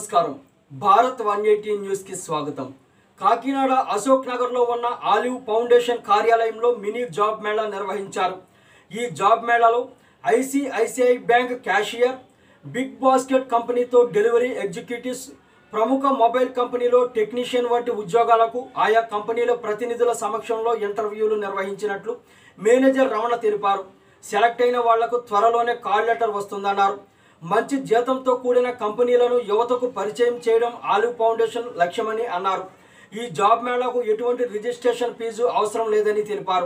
నమస్కారం Bharat one eighty న్యూస్కి స్వాగతం కాకినాడ అశోక్ నగర్లో ఉన్న ఆలివ్ ఫౌండేషన్ కార్యాలయంలో మినీ జాబ్ మేళా నిర్వహించారు ఈ జాబ్ మేళాలో ICICI bank cashier big basket కంపెనీతో డెలివరీ ఎగ్జిక్యూటివ్స్ ప్రముఖ మొబైల్ కంపెనీలో టెక్నీషియన్ వంటి ఉద్యోగాలకు ఆయా కంపెనీల ప్రతినిధుల సమక్షంలో ఇంటర్వ్యూలు నిర్వహించినట్లు మేనేజర్ రమణ తెలిపారు సెలెక్ట్ అయిన వాళ్లకు త్వరలోనే కాల్ లెటర్ వస్తుందన్నారు మంచి జీతంతో కూడిన కంపెనీలను యువతకు పరిచయం చేయడం ఆలివ్ ఫౌండేషన్ లక్ష్యమని అన్నారు ఈ జాబ్ మేళాకు ఎటువంటి రిజిస్ట్రేషన్ ఫీజు అవసరం లేదని తెలిపారు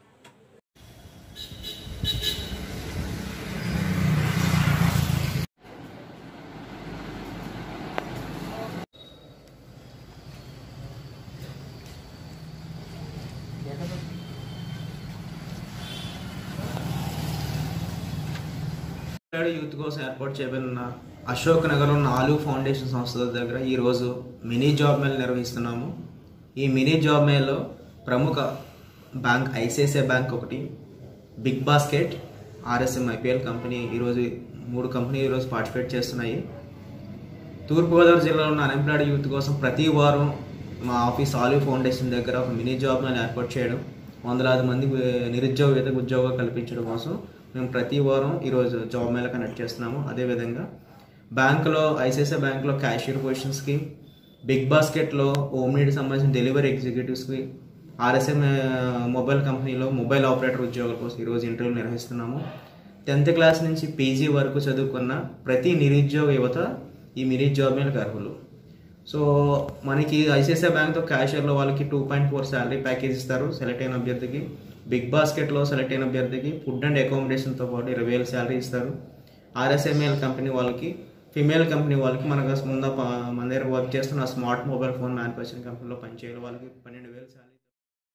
తమిళనాడు యూత్ కోసం ఏర్పాటు చేయబడిన అశోక్ నగర్ ఉన్న ఆలు ఫౌండేషన్ సంస్థ దగ్గర ఈరోజు మినీ జాబ్ మేళ నిర్వహిస్తున్నాము ఈ మినీ జాబ్ మేళలో ప్రముఖ బ్యాంక్ ఐసిఐసిఐ బ్యాంక్ ఒకటి big basket RSM IPL company ఈరోజు మూడు కంపెనీ ఈరోజు పార్టిసిపేట్ చేస్తున్నాయి తూర్పుగోదావరి జిల్లాలో ఉన్న అన్ఎంప్లాయిడ్ యూత్ కోసం ప్రతి వారం మా ఆఫీస్ ఆలివ్ ఫౌండేషన్ దగ్గర ఒక మినీ జాబ్ మేళ ఏర్పాటు చేయడం వందలాది మంది నిరుద్యోగ యువతకు ఉద్యోగాలు కల్పించడం కోసం మేము ప్రతి వారం ఈరోజు జాబ్ మేళ కండక్ట్ చేస్తున్నాము అదేవిధంగా బ్యాంకులో ఐసిఐసిఐ బ్యాంకులో క్యాషియర్ పొజిషన్స్కి బిగ్ బాస్కెట్లో హోమ్ నీడ్ సంబంధించిన డెలివరీ ఎగ్జిక్యూటివ్స్కి ఆర్ఎస్ఎం మొబైల్ కంపెనీలో మొబైల్ ఆపరేటర్ ఉద్యోగాల కోసం ఈరోజు ఇంటర్వ్యూ నిర్వహిస్తున్నాము టెన్త్ క్లాస్ నుంచి పీజీ వరకు చదువుకున్న ప్రతి నిరుద్యోగ యువత ఈ మినీ జాబ్ మేళకు అర్హులు సో మనకి ఐసిఐసిఐ బ్యాంక్తో క్యాషియర్లో వాళ్ళకి two point four salary package ఇస్తారు సెలెక్ట్ అయిన అభ్యర్థికి బిగ్ బాస్కెట్లో సెలెక్ట్ అయిన అభ్యర్థికి ఫుడ్ అండ్ అకామిడేషన్తో పాటు ఇరవై వేల శాలరీ ఇస్తారు ఆర్ఎస్ఎంఎల్ కంపెనీ వాళ్ళకి ఫిమేల్ కంపెనీ వాళ్ళకి మనకు ముందు మన దగ్గర వర్క్ చేస్తున్న స్మార్ట్ మొబైల్ ఫోన్ మ్యానుఫ్యాక్చరింగ్ కంపెనీలో పనిచేయాలి వాళ్ళకి పన్నెండు వేలు శాలరీ